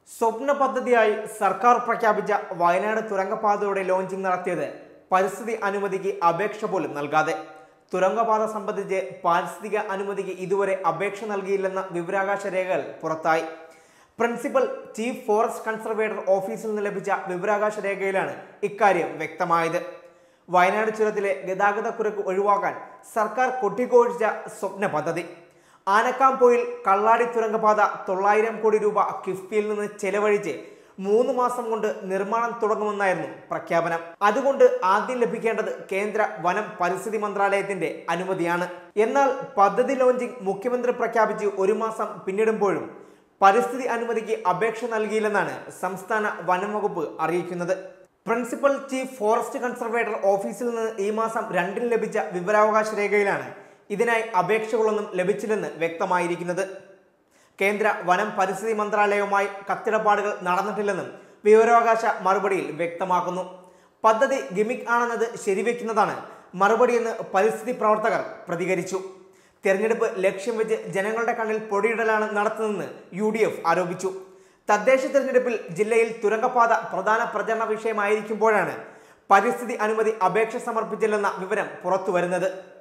സ്വപ്ന പദ്ധതിയായി സർക്കാർ പ്രഖ്യാപിച്ച വയനാട് തുരങ്കപാതയുടെ ലോഞ്ചിംഗ് നടത്തിയത് പരിസ്ഥിതി അനുമതിക്ക് അപേക്ഷ പോലും നൽകാതെ തുരങ്കപാത സംബന്ധിച്ച് പാരിസ്ഥിതിക അനുമതിക്ക് ഇതുവരെ അപേക്ഷ നൽകിയില്ലെന്ന വിവരാവകാശ രേഖകൾ പുറത്തായി പ്രിൻസിപ്പൽ ചീഫ് ഫോറസ്റ്റ് കൺസർവേറ്റർ ഓഫീസിൽ നിന്ന് ലഭിച്ച വിവരാവകാശ രേഖയിലാണ് ഇക്കാര്യം വ്യക്തമായത് വയനാട് ചുരത്തിലെ ഗതാഗതക്കുരുക്ക് ഒഴിവാക്കാൻ സർക്കാർ കൊട്ടിഘോഷിച്ച സ്വപ്ന പദ്ധതി ആനക്കാംപോയിൽ കള്ളാടി തുരങ്കപാത തൊള്ളായിരം കോടി രൂപ കിഫ്ബിയിൽ നിന്ന് ചെലവഴിച്ച് മൂന്ന് മാസം കൊണ്ട് നിർമ്മാണം തുടങ്ങുമെന്നായിരുന്നു പ്രഖ്യാപനം അതുകൊണ്ട് ആദ്യം ലഭിക്കേണ്ടത് കേന്ദ്ര വനം പരിസ്ഥിതി മന്ത്രാലയത്തിന്റെ അനുമതിയാണ് എന്നാൽ പദ്ധതി ലോഞ്ചിങ് മുഖ്യമന്ത്രി പ്രഖ്യാപിച്ച് ഒരു മാസം പിന്നിടുമ്പോഴും പരിസ്ഥിതി അനുമതിക്ക് അപേക്ഷ നൽകിയില്ലെന്നാണ് സംസ്ഥാന വനം വകുപ്പ് അറിയിക്കുന്നത് പ്രിൻസിപ്പൽ ചീഫ് ഫോറസ്റ്റ് കൺസർവേറ്റർ ഓഫീസിൽ നിന്ന് ഈ മാസം രണ്ടിന് ലഭിച്ച വിവരാവകാശ രേഖയിലാണ് ഇതിനായി അപേക്ഷകളൊന്നും ലഭിച്ചില്ലെന്ന് വ്യക്തമായിരിക്കുന്നത് കേന്ദ്ര വനം പരിസ്ഥിതി മന്ത്രാലയവുമായി കത്തിടപാടുകൾ നടന്നിട്ടില്ലെന്നും വിവരാവകാശ മറുപടിയിൽ വ്യക്തമാക്കുന്നു പദ്ധതി ഗിമിക് ആണെന്നത് ശരിവെക്കുന്നതാണ് മറുപടിയെന്ന് പരിസ്ഥിതി പ്രവർത്തകർ പ്രതികരിച്ചു തെരഞ്ഞെടുപ്പ് ലക്ഷ്യം വെച്ച് ജനങ്ങളുടെ കണ്ണിൽ പൊടിയിടലാണ് നടത്തുന്നതെന്ന് യു ഡി എഫ് ആരോപിച്ചു തദ്ദേശ തെരഞ്ഞെടുപ്പിൽ ജില്ലയിൽ തുരങ്കപാത പ്രധാന പ്രചരണ വിഷയമായിരിക്കുമ്പോഴാണ് പരിസ്ഥിതി അനുമതി അപേക്ഷ സമർപ്പിച്ചില്ലെന്ന വിവരം പുറത്തുവരുന്നത്